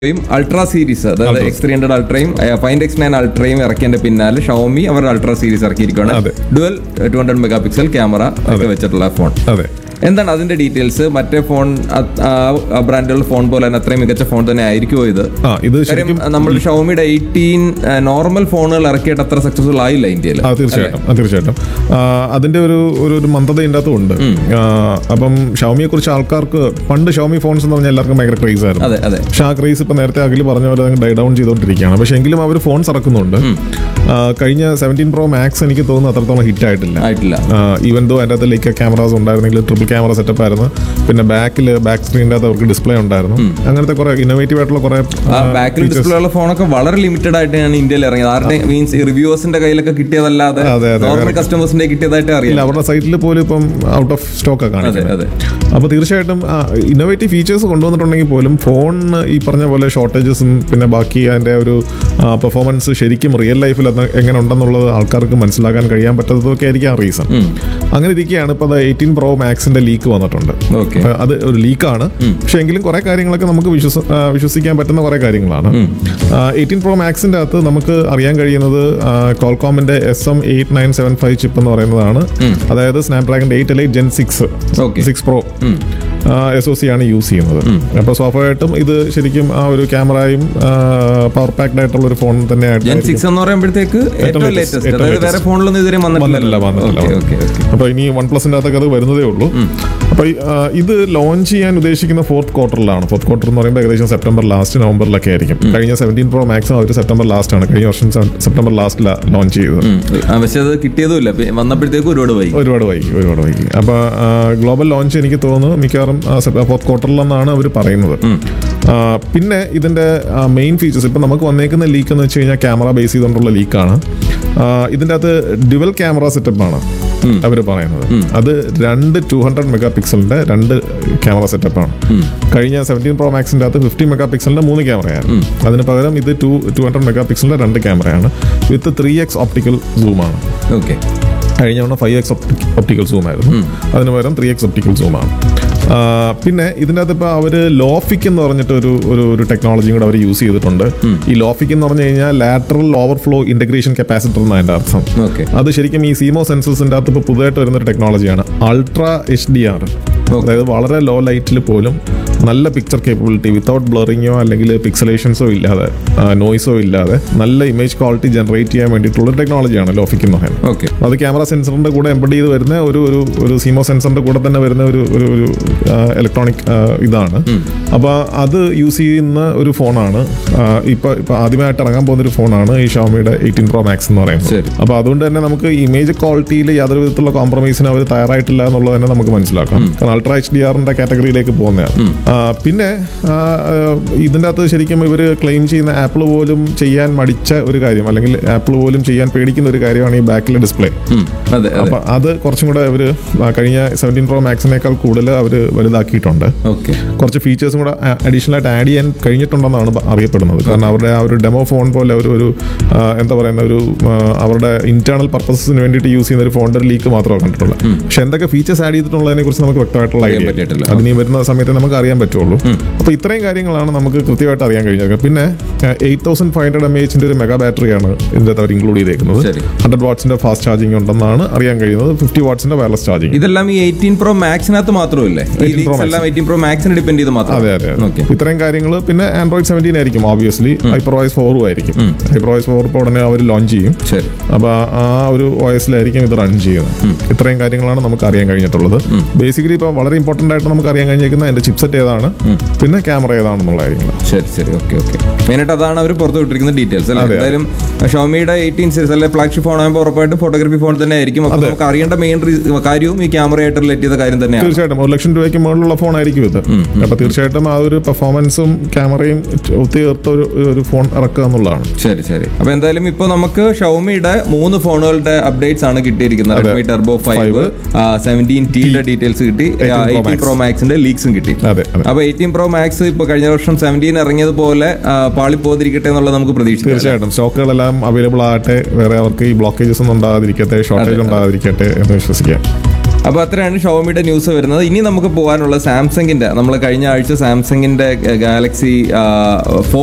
Ultra series അതായത് X three hundred അൾട്രയും find X nine അൾട്രയും ഇറക്കിയതിന്റെ പിന്നാലെ ഷോമി അവർ അൾട്രാ സീരീസ് ഇറക്കിയിരിക്കുകയാണ് അതെ. Dual two hundred mega pixel camera ഒക്കെ വെച്ചിട്ടുള്ള ഫോൺ അതെ എന്താണ് അതിന്റെ ഡീറ്റെയിൽസ് മറ്റേ ഫോൺ ബ്രാൻഡുള്ള ഫോൺ പോലെ തന്നെ അത്രയും മികച്ച ഫോൺ തന്നെ ആയിരിക്കുമോ ഇത് ആ ഇത് കാര്യം ശരിക്കും നമ്മൾ ഷോമിയുടെ എയ്റ്റീൻ നോർമൽ ഫോണുകൾ ഇറക്കിയിട്ട് അത്ര സക്സസ്ഫുൾ ആയില്ല ഇന്ത്യയിൽ ആ തീർച്ചയായിട്ടും ആ തീർച്ചയായിട്ടും ആ, അതിന്റെ ഒരു ഒരു ഒരു മന്ദത ഇതിൻ്റെ അകത്തുണ്ട് ആ, അപ്പം ഷൗമിയെ കുറിച്ച് ആൾക്കാർക്ക് പണ്ട് ഷൗമി ഫോൺസ് എന്ന് പറഞ്ഞാൽ എല്ലാവർക്കും ഭയങ്കര ക്രേസ് ആയിരുന്നു അതെ അതെ പക്ഷെ ആ ക്രേസ് ഇപ്പൊ നേരത്തെ അഖിൽ പറഞ്ഞ പോലെ ഡൈ ഡൗൺ ചെയ്തുകൊണ്ടിരിക്കുകയാണ് പക്ഷെ എങ്കിലും അവർ ഫോൺസ് ഇറക്കുന്നുണ്ട് ആ, കഴിഞ്ഞ സെവൻറ്റീൻ പ്രോ മാക്സ് എനിക്ക് തോന്നുന്നു അത്രത്തോളം ഹിറ്റ് ആയിട്ടില്ല ആയിട്ടില്ല ഈവൻ ദോ അതിൻ്റെ അകത്ത് ലൈക്ക് ക്യാമറാസ് ഉണ്ടായിരുന്നെങ്കിൽ ട്രിപ്പിൾ ക്യാമറ സെറ്റപ്പ് ആയിരുന്നു പിന്നെ ബാക്കിൽ ബാക്ക് സ്ക്രീനിൻ്റെ അകത്ത് അവർക്ക് ഡിസ്പ്ലേ ഉണ്ടായിരുന്നു അങ്ങനത്തെ കുറെ ഇന്നോവേറ്റീവ് ആയിട്ടുള്ള കുറെ ബാക്കിൽ ഡിസ്പ്ലേ ഉള്ള ഫോണൊക്കെ വളരെ ലിമിറ്റഡ് ആയിട്ടാണ് ഇന്ത്യയിൽ ഇറങ്ങിയത് ആരുടെ മീൻസ് റിവ്യൂവേഴ്സിന്റെ കയ്യിലൊക്കെ കിട്ടിയതല്ലാതെ അതെ, അതെ. നോർമൽ കസ്റ്റമേഴ്സിന്റെ കിട്ടിയതായിട്ട് അറിയില്ല അവരുടെ സൈറ്റിൽ പോലും ഇപ്പം ഔട്ട് ഓഫ് സ്റ്റോക്ക് അതെ കാണിക്കുന്നത് അതെ അപ്പോൾ തീർച്ചയായിട്ടും ഇന്നോവേറ്റീവ് ഫീച്ചേഴ്സ് കൊണ്ടുവന്നിട്ടുണ്ടെങ്കിൽ പോലും ഫോണിന് ഈ പറഞ്ഞ പോലെ ഷോർട്ടേജസും പിന്നെ ബാക്കി അതിൻ്റെ ഒരു പെർഫോമൻസ് ശരിക്കും റിയൽ ലൈഫിൽ അത് എങ്ങനെ ഉണ്ടെന്നുള്ളത് ആൾക്കാർക്ക് മനസ്സിലാക്കാൻ കഴിയാൻ പറ്റാത്തതൊക്കെ ആയിരിക്കും റീസൺ അങ്ങനെ ഇരിക്കുകയാണ് ഇപ്പോൾ അത് എയ്റ്റീൻ പ്രോ മാക്സിന്റെ ലീക്ക് വന്നിട്ടുണ്ട് ഓക്കെ അപ്പൊ അത് ഒരു ലീക്കാണ് പക്ഷെ എങ്കിലും കുറെ കാര്യങ്ങളൊക്കെ നമുക്ക് വിശ്വസ ആ, വിശ്വസിക്കാൻ പറ്റുന്ന കുറെ കാര്യങ്ങളാണ് എയ്റ്റീൻ പ്രോ മാക്സിന്റെ അകത്ത് നമുക്ക് അറിയാൻ കഴിയുന്നത് കോൾകോമിന്റെ S M eight nine seven five chip എന്ന് പറയുന്നതാണ് അതായത് സ്നാപ്ഡ്രാഗൺ എയ്റ്റ് അല്ലെ gen six Okay. Six pro S O C ആണ് യൂസ് ചെയ്യുന്നത് അപ്പോൾ സ്വാഭാവികമായിട്ടും ഇത് ശരിക്കും ആ ഒരു ക്യാമറയും പവർ പാക്ഡ് ആയിട്ടുള്ള ഒരു ഫോൺ ജെൻ തന്നെയായിട്ട് സിക്സ് എന്ന് പറയുമ്പോഴത്തേക്ക് ഏറ്റവും latest, ലേറ്റസ്റ്റ് ഏറ്റവും അതായത് വേറെ latest. ഫോണിലൊന്നും ഇതുവരെ വന്നിട്ടില്ല വന്നിട്ടില്ല ഓക്കെ ഓക്കെ ഓക്കെ അപ്പൊ ഇനി വൺ പ്ലസിന്റെ അകത്തൊക്കെ അത് വരുന്നതേ ഉള്ളൂ അപ്പൊ ഈ, ആ, ഇത് ലോഞ്ച് ചെയ്യാൻ ഉദ്ദേശിക്കുന്ന ഫോർത്ത് ക്വാർട്ടറിലാണ് ഫോർത്ത് ക്വാർട്ടർ എന്ന് പറയുമ്പോൾ ഏകദേശം സെപ്റ്റംബർ ലാസ്റ്റ് നവംബറിലൊക്കെ ആയിരിക്കും കഴിഞ്ഞ സെവൻറ്റീൻ പ്രോ മാക്സും അവർ സെപ്റ്റംബർ ലാസ്റ്റ് ആണ് കഴിഞ്ഞ വർഷം സെ- സെപ്റ്റംബർ ലാസ്റ്റിലാണ് ലോഞ്ച് ചെയ്തത് പക്ഷെ അത് കിട്ടിയതുമില്ല പി- വന്നപ്പോഴത്തേക്ക് ഒരുപാട് വൈകി ഒരുപാട് വൈകി ഒരുപാട് വൈകി അപ്പൊ ഗ്ലോബൽ ലോഞ്ച് എനിക്ക് തോന്നുന്നു മിക്കവാറും ഫോർത്ത് ക്വാർട്ടറിലെന്നാണ് അവർ പറയുന്നത് ആ, പിന്നെ ഇതിന്റെ മെയിൻ ഫീച്ചേഴ്സ് ഇപ്പൊ നമുക്ക് വന്നേക്കുന്ന ലീക്ക് എന്ന് വെച്ച് കഴിഞ്ഞാൽ ക്യാമറ ബേസ് ചെയ്തുകൊണ്ടുള്ള ലീക്കാണ് ഇതിന്റെ അകത്ത് ഡ്യുവൽ ക്യാമറ സെറ്റപ്പ് ആണ് അവർ പറയുന്നത് അത് രണ്ട് ടു ഹൺഡ്രഡ് മെഗാ പിക്സലിന്റെ രണ്ട് ക്യാമറ സെറ്റപ്പാണ് കഴിഞ്ഞ സെവൻറ്റീൻ പ്രോ മാക്സിന്റെ അകത്ത് ഫിഫ്റ്റി മെഗാ പിക്സലിന്റെ മൂന്ന് ക്യാമറയാണ് അതിന് പകരം ഇത് ടു ടു ഹൺഡ്രഡ് മെഗാ പിക്സലിന്റെ രണ്ട് ക്യാമറയാണ് വിത്ത് ത്രീ എക്സ് ഓപ്റ്റിക്കൽ സൂമാണ് ഓക്കെ കഴിഞ്ഞ തവണ ഫൈവ് എക്സ് ഒപ്റ്റിക്കൽ സൂം ആയിരുന്നു അതിന് പകരം ത്രീ എക്സ് ഒപ്റ്റിക്കൽ സൂമാണ് പിന്നെ ഇതിൻ്റെ അകത്ത് ഇപ്പോൾ അവർ ലോഫിക് എന്ന് പറഞ്ഞിട്ട് ഒരു ഒരു ഒരു ടെക്നോളജിയും കൂടെ അവർ യൂസ് ചെയ്തിട്ടുണ്ട് ഈ ലോഫിക് എന്ന് പറഞ്ഞു കഴിഞ്ഞാൽ ലാറ്ററൽ ഓവർഫ്ലോ ഇന്റഗ്രേഷൻ കപ്പാസിറ്റർ എന്നാണ് അതിൻ്റെ അർത്ഥം ഓക്കെ അത് ശരിക്കും ഈ സീമോ സെൻസസിൻ്റെ അകത്ത് ഇപ്പോൾ പുതുതായിട്ട് വരുന്ന ഒരു ടെക്നോളജിയാണ് അൾട്രാ എച്ച് ഡി ആർ അതായത് വളരെ ലോ ലൈറ്റിൽ പോലും നല്ല പിക്ചർ കേപ്പബിലിറ്റി വിത്തൗട്ട് ബ്ലറിങ്ങോ അല്ലെങ്കിൽ പിക്സലേഷൻസോ ഇല്ലാതെ നോയ്സോ ഇല്ലാതെ നല്ല ഇമേജ് ക്വാളിറ്റി ജനറേറ്റ് ചെയ്യാൻ വേണ്ടിയിട്ടുള്ള ഒരു ടെക്നോളജിയാണ് ലോഫിക് എന്ന് പറയുന്നത് ഓക്കെ അത് ക്യാമറ സെൻസറിന്റെ കൂടെ എംബഡ് ചെയ്ത് വരുന്ന ഒരു ഒരു ഒരു സീമോ സെൻസറിന്റെ കൂടെ തന്നെ വരുന്ന ഒരു ഒരു ഒരു ഇലക്ട്രോണിക് ഇതാണ് അപ്പോൾ അത് യൂസ് ചെയ്യുന്ന ഒരു ഫോണാണ് ഇപ്പൊ ഇപ്പൊ ആദ്യമായിട്ട് ഇറങ്ങാൻ പോകുന്ന ഒരു ഫോണാണ് ഈ ഷോമിയുടെ എയ്റ്റീൻ പ്രോ മാക്സ് എന്ന് പറയുന്നത് ശരി. അപ്പോൾ അതുകൊണ്ട് തന്നെ നമുക്ക് ഇമേജ് ക്വാളിറ്റിയിൽ യാതൊരു വിധത്തിലുള്ള കോംപ്രമൈസിന് അവർ തയ്യാറായിട്ടില്ല എന്നുള്ളത് തന്നെ നമുക്ക് മനസ്സിലാക്കാം കാരണം അൾട്രാ എച്ച് ഡി ആറിന്റെ കാറ്റഗറിയിലേക്ക് പോകുന്നതാണ് ആ, പിന്നെ ആ, ആ, ഇതിന്റെ അകത്ത് ശരിക്കും ഇവർ ക്ലെയിം ചെയ്യുന്ന ആപ്പിൾ പോലും ചെയ്യാൻ മടിച്ച ഒരു കാര്യം അല്ലെങ്കിൽ ആപ്പിൾ പോലും ചെയ്യാൻ പേടിക്കുന്ന ഒരു കാര്യമാണ് ഈ ബാക്കിലെ ഡിസ്പ്ലേ അതെ അതെ അപ്പൊ അത് കുറച്ചും കൂടെ അവർ കഴിഞ്ഞ സെവൻറ്റീൻ പ്രോ മാക്സിനേക്കാൾ കൂടുതൽ അവർ വലുതാക്കിയിട്ടുണ്ട് ഓക്കെ കുറച്ച് ഫീച്ചേഴ്സും കൂടെ അഡീഷണൽ ആയിട്ട് ആഡ് ചെയ്യാൻ കഴിഞ്ഞിട്ടുണ്ടെന്നാണ് ബ- അറിയപ്പെടുന്നത് കാരണം അവരുടെ ആ ഒരു ഡെമോ ഫോൺ പോലെ ഒരു ഒരു ആ, എന്താ പറയുന്ന ഒരു ആ, അവരുടെ ഇന്റേണൽ പർപ്പസസിന് വേണ്ടിയിട്ട് യൂസ് ചെയ്യുന്ന ഒരു ഫോണിന്റെ ലീക്ക് മാത്രമേ കണ്ടിട്ടുള്ളൂ പക്ഷെ എന്തൊക്കെ ഫീച്ചേഴ്സ് ആഡ് ചെയ്തിട്ടുള്ളതിനെ കുറിച്ച് നമുക്ക് വ്യക്തമായിട്ടുള്ള അറിയാൻ ഐഡിയ പറ്റിയിട്ടില്ല. അതിനി വരുന്ന സമയത്ത് നമുക്ക് അറിയാൻ പറ്റുള്ളൂ അപ്പോൾ ഇത്രയും കാര്യങ്ങളാണ് നമുക്ക് കൃത്യമായിട്ട് അറിയാൻ കഴിഞ്ഞത് പിന്നെ eight thousand five hundred M എച്ചിന്റെ ഒരു മെഗാ ബാറ്ററിയാണ് ഇതിന്റെ അകത്ത് അവർ ഇൻക്ലൂഡ് ചെയ്തേക്കുന്നത് ശരി. ഹൺഡ്രഡ് വാട്ട്സിന്റെ ഫാസ്റ്റ് ചാർജിങ് ഉണ്ടെന്നാണ് അറിയാൻ കഴിയുന്നത് ഫിഫ്റ്റി വാട്ട്സിന്റെ വയർലെസ് ചാർജിങ് ഇതെല്ലാം ഈ എയ്റ്റീൻ പ്രോ മാക്സിനകത്ത് മാത്രമല്ലേ ഈ 18 Pro leaks എല്ലാം എയ്റ്റീൻ പ്രോ മാക്സിനെ ഡിപെൻഡ് ചെയ്ത് മാത്രം അതെ അതെ അതെ. ഓക്കെ ഇത്രയും കാര്യങ്ങൾ പിന്നെ ആൻഡ്രോയിഡ് സെവൻറ്റീൻ ആയിരിക്കും ഓബിയസ്ലി ഹൈപ്പർവൈസ് ഫോറും ആയിരിക്കും ഹൈപ്പർവൈസ് ഫോർ ഇപ്പോൾ ഉടനെ അവർ ലോഞ്ച് ചെയ്യും ശരി അപ്പൊ ആ ഒരു വോയിസിലായിരിക്കും ഇത് റൺ ചെയ്യുന്നത് ഇത്രയും കാര്യങ്ങളാണ് നമുക്ക് അറിയാൻ കഴിഞ്ഞിട്ടുള്ളത് ബേസിക്കലി ഇപ്പോൾ വളരെ ഇമ്പോർട്ടന്റ് ആയിട്ട് നമുക്ക് അറിയാൻ കഴിഞ്ഞിരിക്കുന്ന അതിന്റെ ചിപ്സെറ്റ് ഏതാണ് പിന്നെ ക്യാമറ ഏതാണെന്നുള്ള കാര്യങ്ങൾ ശരി ശരി ഓക്കെ ഓക്കെ മെയിനായിട്ട് അതാണ് അവർ പുറത്ത് വിട്ടിരിക്കുന്ന ഡീറ്റെയിൽസ് അല്ലേ അതെ. എന്തായാലും ഷോമിയുടെ എയ്റ്റീൻ സീരീസ് അല്ലെ ഫ്ലാഗ്ഷിപ്പ് ഫോൺ ആകുമ്പോൾ ഉറപ്പായിട്ടും ഫോട്ടോഗ്രാഫി ഫോൺ തന്നെ ആയിരിക്കും അപ്പോൾ നമുക്ക് അറിയേണ്ട മെയിൻ കാര്യവും ഈ ക്യാമറയായിട്ട് റിലേറ്റ് ചെയ്ത കാര്യം തന്നെയാണ് തീർച്ചയായിട്ടും ഒരു ലക്ഷം രൂപയ്ക്ക് മുകളിലുള്ള ഫോൺ ആയിരിക്കും ഇത് അപ്പൊ തീർച്ചയായിട്ടും ആ ഒരു പെർഫോമൻസും ക്യാമറയും ഒത്തുചേർത്ത ഒരു ഒരു ഫോൺ ഇറക്കുക എന്നുള്ളതാണ് ശരി ശരി അപ്പൊ എന്തായാലും ഇപ്പൊ നമുക്ക് ഷൗമിയുടെ മൂന്ന് ഫോണുകളുടെ അപ്ഡേറ്റ്സ് ആണ് കിട്ടിയിരിക്കുന്നത് റെഡ്മി ടെർബോ ഫൈവ് സെവൻറ്റീൻ ടിയുടെ ഡീറ്റെയിൽസ് കിട്ടി 18 Pro എയ്റ്റീൻ Max. പ്രോ മാക്സിന്റെ ലീക്സും കിട്ടി അതെ അതെ അപ്പൊ എയ്റ്റീൻ പ്രോ മാക്സ് ഇപ്പൊ കഴിഞ്ഞ വർഷം സെവൻറ്റീൻ ഇറങ്ങിയതുപോലെ ആ, പാളിപ്പോതിരിക്കട്ടെ എന്നുള്ളത് നമുക്ക് പ്രതീക്ഷിക്കാം തീർച്ചയായിട്ടും സ്റ്റോക്കുകളെല്ലാം അവൈലബിൾ ആകട്ടെ വേറെ അവർക്ക് ഈ ബ്ലോക്കേജസ് ഒന്നും ഉണ്ടാകാതിരിക്കട്ടെ ഷോർട്ടേജ് ഉണ്ടാകാതിരിക്കട്ടെ എന്ന് വിശ്വസിക്കാം അപ്പൊ അത്രയാണ് ഷോമിയുടെ ന്യൂസ് വരുന്നത് ഇനി നമുക്ക് പോകാനുള്ള സാംസങ്ങിന്റെ നമ്മൾ കഴിഞ്ഞ ആഴ്ച സാംസങ്ങിന്റെ ഗാലക്സി